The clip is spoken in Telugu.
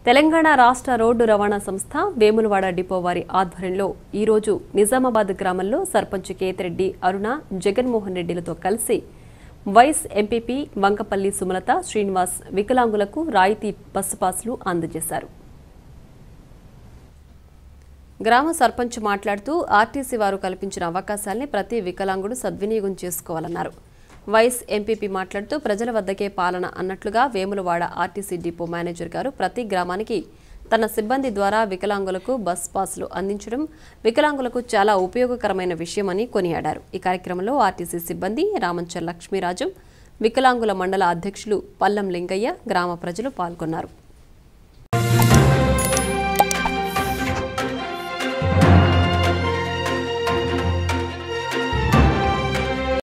తెలంగాణ రాష్ట్ర రోడ్డు రవాణా సంస్థ వేములవాడ డిపో వారి ఆధ్వర్యంలో ఈరోజు నిజామాబాద్ గ్రామంలో సర్పంచ్ కేతిరెడ్డి అరుణ జగన్మోహన్ రెడ్డిలతో కలిసి వైస్ ఎంపీపీ వంకపల్లి సుమలత శ్రీనివాస్ వికలాంగులకు రాయితీ బస్సు పాసులు అందజేశారు గ్రామ సర్పంచ్ మాట్లాడుతూ ఆర్టీసీ వారు కల్పించిన అవకాశాల్ని ప్రతి వికలాంగుడు సద్వినియోగం చేసుకోవాలన్నారు వైస్ ఎంపీపీ మాట్లాడుతూ ప్రజల వద్దకే పాలన అన్నట్లుగా వేములవాడ ఆర్టీసీ డిపో మేనేజర్ గారు ప్రతి గ్రామానికి తన సిబ్బంది ద్వారా వికలాంగులకు బస్ పాసులు అందించడం వికలాంగులకు చాలా ఉపయోగకరమైన విషయమని కొనియాడారు ఈ కార్యక్రమంలో ఆర్టీసీ సిబ్బంది రామంచర్ లక్ష్మీరాజు వికలాంగుల మండల అధ్యక్షులు పల్లం లింగయ్య గ్రామ ప్రజలు పాల్గొన్నారు